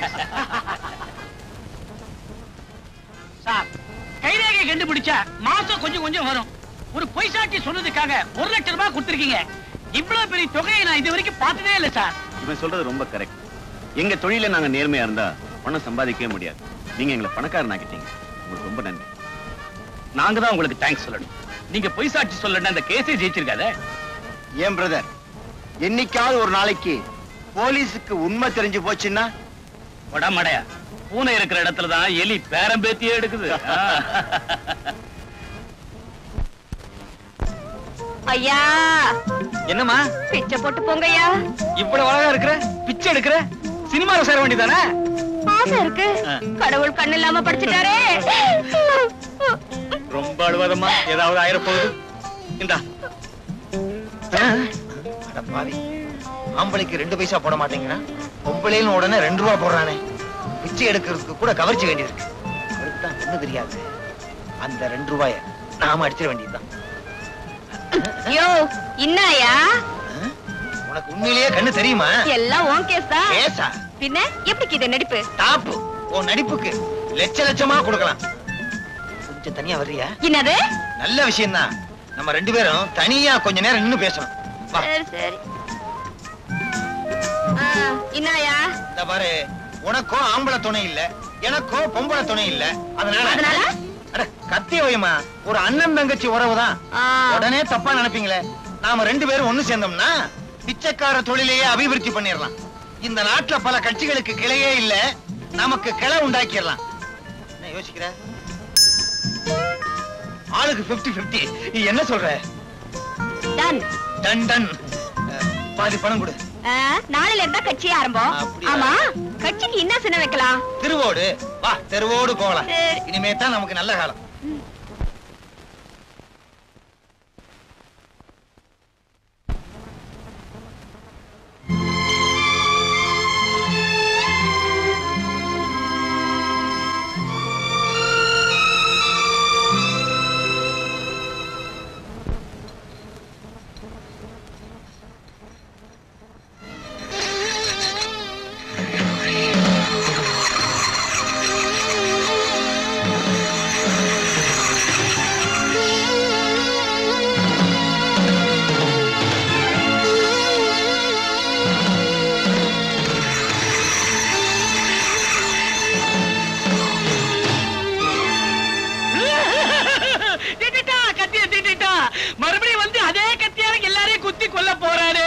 Sir கைரேகை கண்டுபிடிச்சா மாசம் கொஞ்சம் கொஞ்சம் வரும் ஒரு பொய் சாட்சி சொன்னதுக்காக ஒரு லட்சம் ரூபாய் கொடுத்திருக்கீங்க இவ்வளவு பெரிய தொகையை நான் இது வரைக்கும் பார்த்ததே இல்லை சார் இவன் சொல்றது ரொம்ப கரெக்ட் எங்க தொழில நாங்க நேர்மையா இருந்தா பணம் சம்பாதிக்கவே முடியாது நீங்க எங்களை பணக்காரன் ஆக்கிட்டீங்க உங்களுக்கு ரொம்ப நன்றி நாங்க தான் உங்களுக்கு தேங்க்ஸ் சொல்லணும் நீங்க பொய் சாட்சி சொல்லணும் அந்த கேஸே ஜெயிச்சிருக்காதே ஏன் பிரதர் என்னைக்காவது ஒரு நாளைக்கு போலீஸுக்கு உண்மை தெரிஞ்சு போச்சுன்னா உடமடையா பூனை இருக்கிற இடத்துல தான் எலி பேரம்பேத்தியே எடுக்குது ஆ. ஐயா என்னம்மா பிச்சை போட்டு போங்கய்யா இவ்வளவு அழகா இருக்கிற பிச்சை எடுக்கிற சினிமால சேர வேண்டியதானே ஆசை இருக்கு கடவுள் கண்ணு இல்லாம படிச்சுட்டாரே ரொம்ப அழுவாதம்மா ஏதாவது ஆயிர போகுது இந்தா அட பாவி ஆம்பளைக்கு ரெண்டு பைசா போட மாட்டேங்கிறான் பொம்பளைன்னு உடனே ரெண்டு ரூபா போடுறானே பிச்சை எடுக்கிறதுக்கு கூட கவர்ச்சி வேண்டியிருக்கு அவருக்கு தான் ஒண்ணு தெரியாது அந்த ரெண்டு ரூபாய நாம அடிச்சிட வேண்டியதுதான் யோ இன்னாயா உனக்கு உண்மையிலேயே கண்ணு தெரியுமா எல்லாம் ஓன் கேஸ் தான் ஏசா பின்ன எப்படி இது நடிப்பு டாப்பு உன் நடிப்புக்கு லட்ச லட்சமா கொடுக்கலாம் கொஞ்சம் தனியா வர்றியா என்னது நல்ல விஷயம் தான் நம்ம ரெண்டு பேரும் தனியா கொஞ்ச நேரம் நின்னு பேசணும் வா சரி சரி ஆ, இன்னாயா இந்த பாரு உனக்கோ ஆம்பளை துணை இல்ல எனக்கோ பொம்பளை துணை இல்ல அதனால அதனால? அட கத்தி வைமா ஒரு அண்ணன் தங்கச்சி உறவுதான் ஆ. உடனே தப்பா நினைப்பீங்களே நாம ரெண்டு பேரும் ஒண்ணு சேர்ந்தோம்னா பிச்சைக்கார தொழிலையே அபிவிருத்தி பண்ணிடலாம் இந்த நாட்டுல பல கட்சிகளுக்கு கிளையே இல்ல நமக்கு கிளை உண்டாக்கிடலாம் என்ன யோசிக்கிற ஆளுக்கு 50 50 நீ என்ன சொல்ற டன் டன் டன் அஹ், பாதி பணம் கொடு நாளையில இருந்தா கட்சி ஆரம்பம் அப்படியா? ஆமா கட்சிக்கு என்ன சின்ன வைக்கலாம் திருவோடு வா தெருவோடு போகலாம் சரி. இனிமே தான் நமக்கு நல்ல காலம் திட்டிட்டா கத்திய திட்டிட்டா மறுபடியும் வந்து அதே கத்தியால எல்லாரையும் குத்தி கொல்ல போறாரு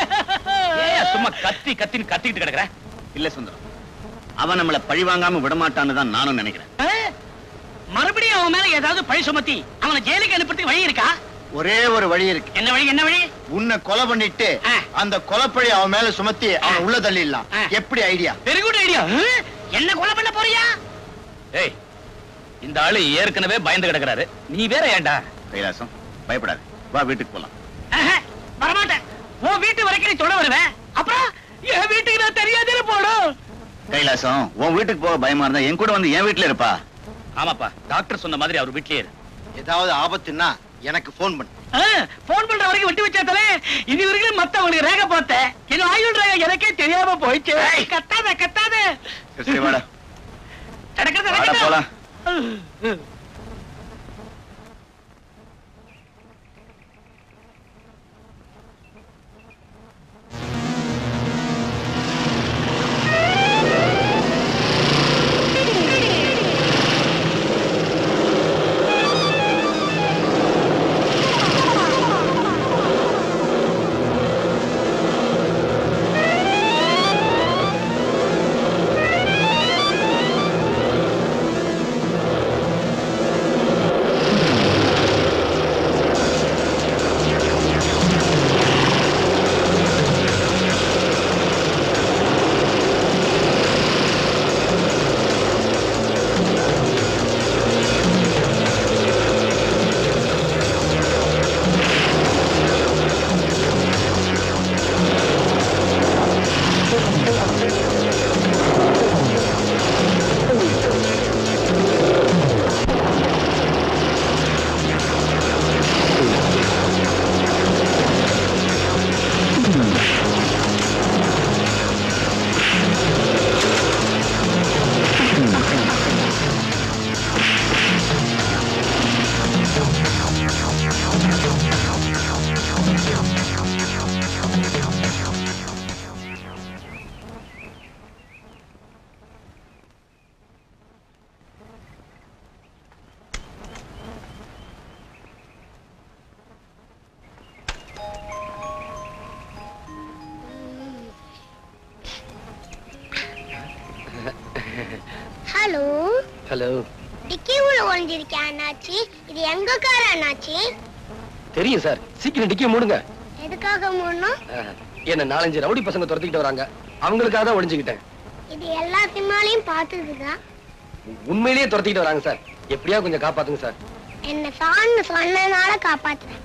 சும்மா கத்தி கத்தின்னு கத்திக்கிட்டு கிடக்குற இல்ல சுந்தரம் அவன் நம்மள பழி வாங்காம விடமாட்டான்னு தான் நானும் நினைக்கிறேன் ஆ? மறுபடியும் அவன் மேல ஏதாவது பழி சுமத்தி அவனை ஜெயிலுக்கு அனுப்புறதுக்கு வழி இருக்கா ஒரே ஒரு வழி இருக்கு என்ன வழி என்ன வழி உன்னை கொலை பண்ணிட்டு ஆ. அந்த கொலைப்பழி அவன் மேல சுமத்தி அவன் உள்ள தள்ளிடலாம் ஆ. எப்படி ஐடியா வெரி குட் ஐடியா என்ன கொலை பண்ண போறியா ஏய் இந்த ஆளு ஏற்கனவே பயந்து கிடக்குறாரு நீ வேற ஏன்டா கைலாசம் பயப்படாது வா வீட்டுக்கு போலாம் ஆஹா, வரமாட்டேன் உன் வீட்டு வரைக்கும் நீ தொட வருவேன் அப்புறம் என் வீட்டுக்கு நான் தெரியாதே போடும் கைலாசம் உன் வீட்டுக்கு போக பயமா இருந்தா என் கூட வந்து என் வீட்டுல இருப்பா ஆமாப்பா டாக்டர் சொன்ன மாதிரி அவர் வீட்லயே இரு ஏதாவது ஆபத்துன்னா எனக்கு போன் பண்ணு போன் பண்ற வரைக்கும் விட்டு வச்சாத்தலே இது வரைக்கும் மத்தவங்களுக்கு ரேக பார்த்தேன் என் ஆயுள் ரேக எனக்கே தெரியாம போயிடுச்சு கத்தாத கத்தாத சரி, சரி வாடா நடக்கிறது வாடா நடக்கட்டும். போலாம் ஆ ஹலோ ஹலோ டிக்கி உள்ள ஒளிஞ்சிருக்கேன் அண்ணாச்சி இது எங்க கார் அண்ணாச்சி தெரியும் சார் சீக்கிரம் டிக்கிய மூடுங்க எதுக்காக மூடணும் அஹ், என்ன நாலஞ்சு ரவுடி பசங்க துரத்திக்கிட்டு வராங்க அவங்களுக்காக தான் ஒளிஞ்சுக்கிட்டேன் இது எல்லா சினிமாலையும் பார்த்ததுதான் உண்மையிலேயே துரத்திக்கிட்டு வராங்க சார் எப்படியா கொஞ்சம் காப்பாத்துங்க சார் என்ன சான்னு சொன்னதுனால காப்பாத்துறேன்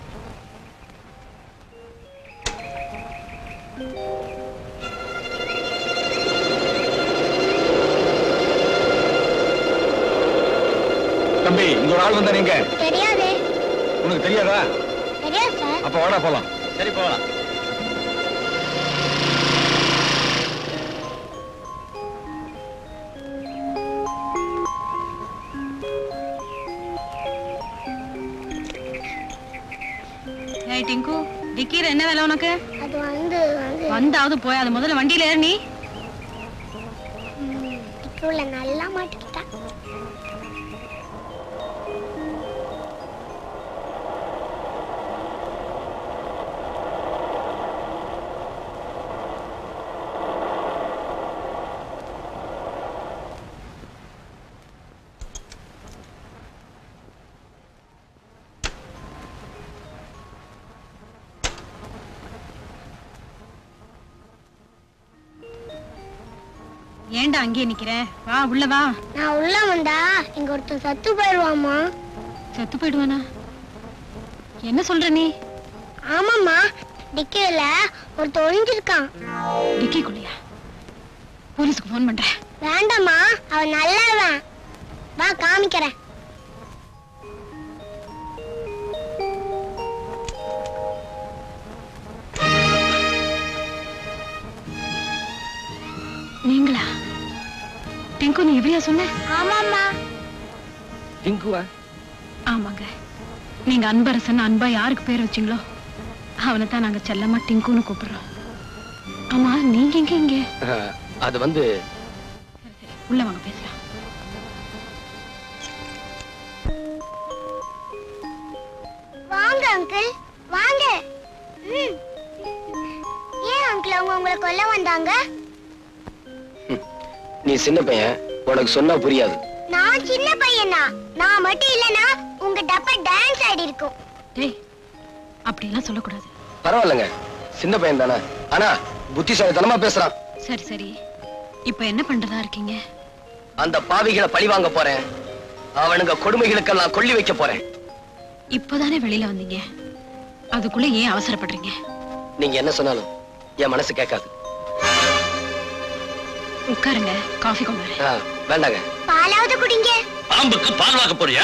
தம்பி இங்க ஒரு ஆள் வந்தா நீங்க தெரியாதே உனக்கு தெரியாதா தெரியாது சார் அப்ப வாடா போலாம் சரி போலாம் ஏய் டிங்கு டிக்கில என்ன வேலை உனக்கு அது வந்து வந்து வந்தாவது போய் அது முதல்ல வண்டியில ஏறு நீ டிக்கியுள்ள நல்லா மாட்டிக்கிட்டேன் ஏன்டா அங்கேயே நிக்கிற வா உள்ள வா நான் உள்ள வந்தா இங்க ஒருத்தன் சத்து போயிடுவாமா செத்து போயிடுவானா என்ன சொல்ற நீ ஆமாம்மா டிக்கியில ஒருத்தன் ஒளிஞ்சிருக்கான் டிக்கிக்குள்ளையா போலீஸ்க்கு ஃபோன் பண்றேன் வேண்டாம்மா அவன் நல்லவன் வா காமிக்கிறேன் நீங்களா டிங்கு நீ இப்படியா சொன்ன ஆமாம்மா டிங்குவா ஆமாங்க நீங்க அன்பரசன் அன்பா யாருக்கு பேர் வச்சீங்களோ அவனை தான் நாங்க செல்லமா டிங்குன்னு கூப்பிடுறோம் ஆமா நீங்க எங்க இங்க அஹ், அது வந்து சரி சரி உள்ள வாங்க பேசலாம் வாங்க அங்கிள் வாங்க ம். ஏன் அங்கிள் அவங்க உங்களை கொல்ல வந்தாங்க நீ சின்ன பையன் உனக்கு சொன்னா புரியாது நான் சின்ன பையனா நான் மட்டும் இல்லனா உங்க டப்பா டான்ஸ் ஆடி இருக்கும் டேய் அப்படியெல்லாம் சொல்லக்கூடாது பரவாயில்லைங்க சின்ன பையன் தானே ஆனா புத்திசாலித்தனமா பேசுறான் சரி சரி இப்ப என்ன பண்றதா இருக்கீங்க அந்த பாவிகளை பழி வாங்க போறேன் அவனுங்க கொடுமைகளுக்கெல்லாம் கொள்ளி வைக்க போறேன் இப்பதானே வெளியில வந்தீங்க அதுக்குள்ள ஏன் அவசரப்படுறீங்க நீங்க என்ன சொன்னாலும் என் மனசு கேட்காது உட்காருங்க காஃபி கொண்டு வரேன் ஆ, வேண்டாங்க பாலாவது குடிங்க பாம்புக்கு பால் வாக்க போறியா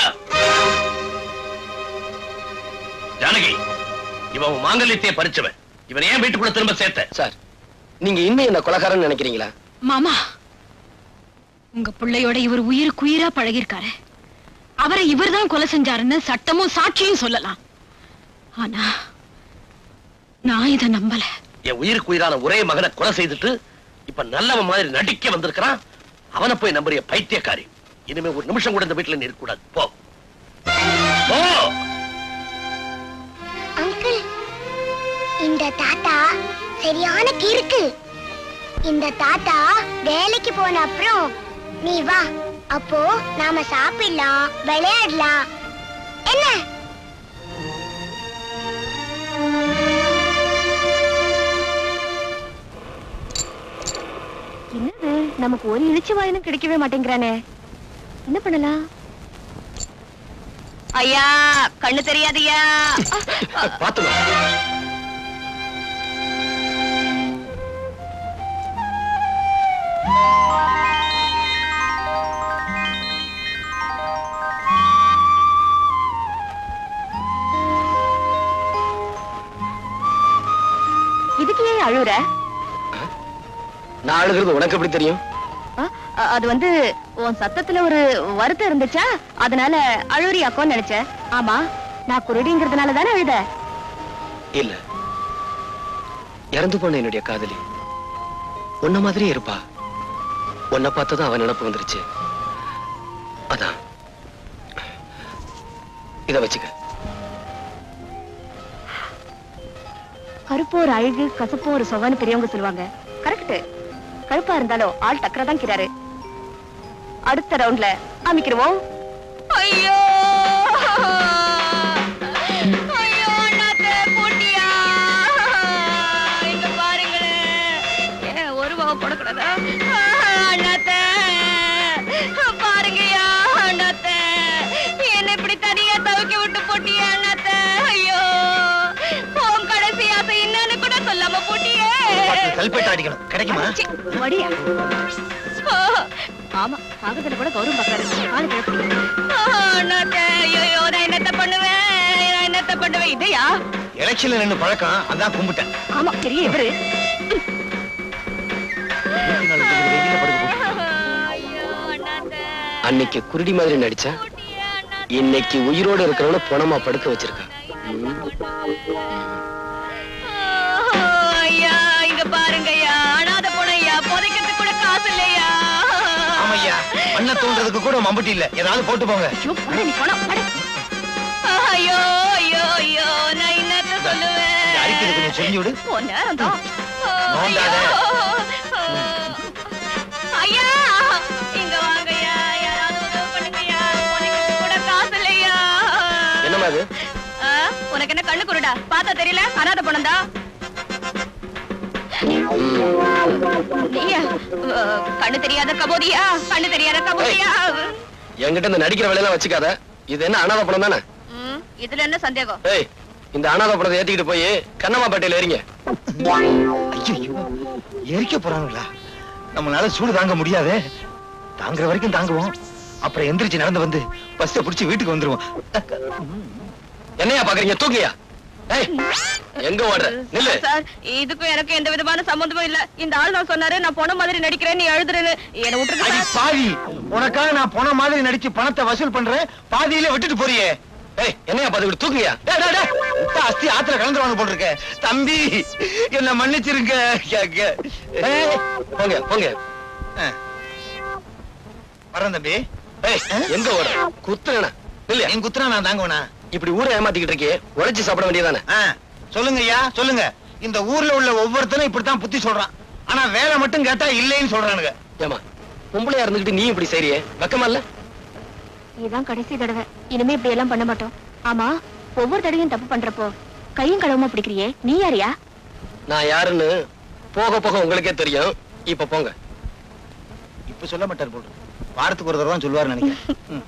ஜானகி இவன் உன் மாங்கல்யத்தையே பறிச்சவன் இவன் ஏன் வீட்டுக்குள்ள திரும்ப சேர்த்த சார் நீங்க இன்னும் என்ன கொலகாரன்னு நினைக்கிறீங்களா மாமா உங்க பிள்ளையோட இவர் உயிருக்குயிரா பழகிருக்காரு அவரை இவர்தான் கொலை செஞ்சாருன்னு சட்டமும் சாட்சியும் சொல்லலாம் ஆனா நான் இத நம்பல என் உயிருக்கு உயிரான ஒரே மகனை கொலை செய்துட்டு இப்ப நல்லவன் மாதிரி நடிக்க வந்திருக்கிறான் அவனை போய் நம்புறிய பைத்தியக்காரி இனிமே ஒரு நிமிஷம் கூட இந்த வீட்டுல நீ இருக்கக்கூடாது போ போ அங்கிள் இந்த தாத்தா சரியான கிறுக்கு இந்த தாத்தா வேலைக்கு போன அப்புறம் நீ வா அப்போ நாம சாப்பிடலாம் விளையாடலாம் என்ன என்னது நமக்கு ஒரு இழிச்சு வாயினும் கிடைக்கவே மாட்டேங்கிறானே என்ன பண்ணலாம் ஐயா கண்ணு தெரியாதியா பாத்துக்கலாம் இதுக்கு ஏன் அழுற நான் அழுகிறது உனக்கு எப்படி தெரியும் அது வந்து உன் சத்தத்துல ஒரு வருத்தம் இருந்துச்சா அதனால அழுறியாக்கோன்னு நினைச்சேன் ஆமா நான் குருடிங்கிறதுனால தானே அழுத இல்ல இறந்து போன என்னுடைய காதலி உன்ன மாதிரியே இருப்பா உன்னை பார்த்ததும் அவன் நினப்பு வந்துருச்சு அதான் இத வச்சுக்க கருப்பு ஒரு அழகு கசப்பு ஒரு சொவன்னு பெரியவங்க சொல்லுவாங்க கரெக்ட் கருப்பா இருந்தாலும் ஆள் டக்கரா தான் கிறாரு அடுத்த ரவுண்ட்ல அமைக்கிருவோம் ஐயோ ஐயோ அண்ணாத்த போட்டியா இங்க பாருங்களேன் ஏன் ஒரு ரூபாவை போடக்கூடாதா அண்ணாத்த பாருங்கய்யா அண்ணாத்த என்ன இப்படி தனியா தவிக்க விட்டு போட்டியா அண்ணாத்த ஐயோ உன் கடைசி ஆசை என்னன்னு கூட சொல்லாம போட்டியே சல்பேட் அடிக்கணும் கிடைக்குமா சி, மடியா ஆ, ஆமா காகத்துல கூட கௌரவம் பாக்குறாரு காலு கிளப்பிங்க அண்ணாத்த ஐயோ நான் என்னத்த பண்ணுவேன் நான் என்னத்த பண்ணுவேன் இதையா எலெக்ஷன்ல நின்னு பழக்கம் அதான் கும்பிட்டேன் ஆமா பெரிய இவரு இருபத்தி நாலு டிகிரி வெயில்ல படுக்க போட்டு. ஐயோ அண்ணாத்த அன்னைக்கு குருடி மாதிரி நடிச்சா போட்டியா அண்ணாத்த இன்னைக்கு உயிரோட இருக்கிறவன பணமா படுக்க வச்சிருக்கா ஐயா இங்க பாருங்க ஐயா அனாதை போனையா புதைக்கிறதுக்கு கூட காசு இல்லையா ஆமையா மண்ணை தோன்றதுக்கு கூட மம்பட்டி இல்ல ஏதாவது போட்டு போங்க ஐயோ, போடா, நீ போடா, போடா. ஐயோ ஐயோ ஐயோ நான் என்னத்த இந்த சொல்லுவேன் அரிக்குது கொஞ்சம் செஞ்சு விடு உன் நேரம்தான். நோண்டாத. ஐயா இங்க வாங்கய்யா யாராவது உதவி பண்ணுங்கய்யா புதைக்கிறதுக்கு கூட காசு இல்லையா என்னமா அது ஆ, உனக்கு என்ன கண்ணு குருடா பார்த்தா தெரியல அனாதை பணம்தா நீயா அஹ், கண்ணு தெரியாத கபோதியா கண்ணு தெரியாத கபோதியா என்கிட்ட இந்த நடிக்கிற வேலையெல்லாம் வச்சுக்காத இது என்ன அனாதை பணம் தானே ம், இதுல என்ன சந்தேகம் ஏய் இந்த அனாதை பணத்தை ஏத்திக்கிட்டு போய் கண்ணம்மாப்பேட்டையில ஏறிங்க ஐயோ எரிக்க போறாங்களா நம்மளால சூடு தாங்க முடியாதே தாங்குற வரைக்கும் தாங்குவோம் அப்புறம் எந்திரிச்சு நடந்து வந்து பஸ்ஸ புடிச்சு வீட்டுக்கு வந்துருவோம் என்னையா பாக்குறீங்க தூக்கியா ஏய் எங்க ஓடுற நில்லு சார் இதுக்கும் எனக்கு எந்த விதமான சம்பந்தமும் இல்ல இந்த ஆள் தான் சொன்னாரு நான் போன மாதிரி நடிக்கிறேன் நீ எழுதுறேன்னு என்ன விட்டுருக்க அடி சார். பாவி உனக்காக நான் போன மாதிரி நடிச்சு பணத்தை வசூல் பண்றேன் பாதியில விட்டுட்டு போறியே ஏய் என்னையா பாத்துக்கிட்டு தூக்குங்கயா டேய், டேய், டேய். உப்பா அஸ்தி ஆத்துல கலந்துருவாங்க போல் இருக்க தம்பி என்ன மன்னிச்சிருங்க ஏய், போங்க போங்க வரேன் தம்பி ஏய் எங்க ஓடுற குத்துறேனா நில்லு என் குத்துறா நான் தாங்குவனா இப்படி ஊரை ஏமாத்திக்கிட்டு இருக்கே உழைச்சு சாப்பிட வேண்டியதானே ஆ, சொல்லுங்க ஐயா சொல்லுங்க இந்த ஊர்ல உள்ள ஒவ்வொருத்தனும் இப்படித்தான் புத்தி சொல்றான் ஆனா வேலை மட்டும் கேட்டா இல்லைன்னு சொல்றானுங்க ஏமா பொம்பளையா இருந்துகிட்டு நீ இப்படி செய்றியே வெக்கமா இல்ல இதுதான் கடைசி தடவை இனிமே இப்படி எல்லாம் பண்ண மாட்டோம் ஆமா ஒவ்வொரு தடவையும் தப்பு பண்றப்போ கையும் கடவுமா பிடிக்கிறியே நீ யாரியா நான் யாருன்னு போக போக உங்களுக்கே தெரியும் இப்ப போங்க இப்ப சொல்ல மாட்டார் போல் இருக்கு. வாரத்துக்கு ஒரு தடவை தான் சொல்லுவாரு நினைக்கிறேன் ம்.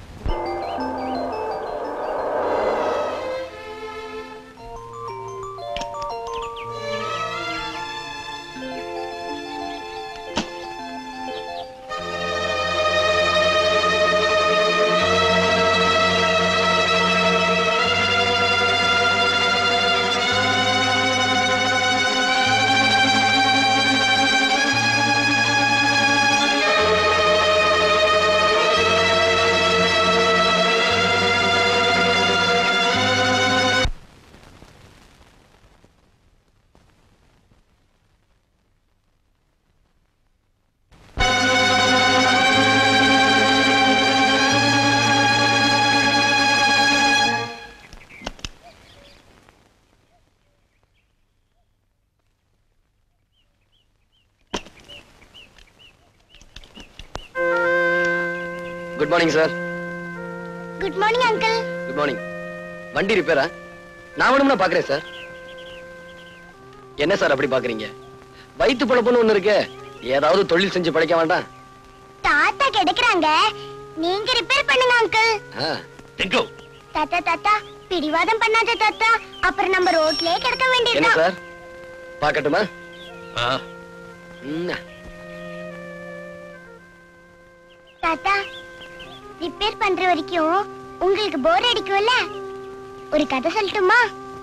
Good morning sir good morning uncle good morning வண்டி ரிப்பேரா நான் வேணும்னா பாக்குறேன் சார் என்ன சார் அப்படி பாக்குறீங்க வயிற்று பழப்புன்னு ஒண்ணு இருக்கே ஏதாவது தொழில் செஞ்சு பழைக்க வேண்டாம் தாத்தா கிடைக்கிறாங்க நீங்க ரிப்பேர் பண்ணுங்க அங்கிள் ஆ, எங்கோ தாத்தா தாத்தா பிடிவாதம் பண்ணாத தாத்தா அப்புறம் நம்ம ரோட்லயே கிடக்க என்ன வேண்டியதுதான் சார் பாக்கட்டுமா ஆ, ம், தாத்தா ரிப்பேர் பண்ற வரைக்கும் உங்களுக்கு போர் அடிக்கும்ல ஒரு கதை சொல்லட்டுமா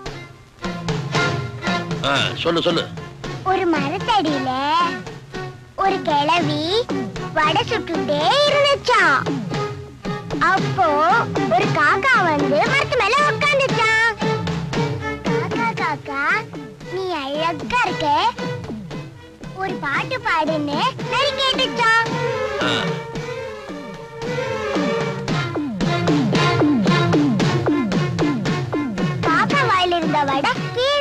ஆ, சொல்லு சொல்லு ஒரு மரத்தடியில ஒரு கிழவி வடை சுட்டுட்டே இருந்துச்சாம் அப்போ ஒரு காக்கா வந்து மரத்து மேல உட்காந்துச்சான் காக்கா காக்கா நீ அழகா இருக்க ஒரு பாட்டு பாடுன்னு நரி கேட்டுச்சான் ஆ, காக்கா வாயில இருந்த வடை கீழே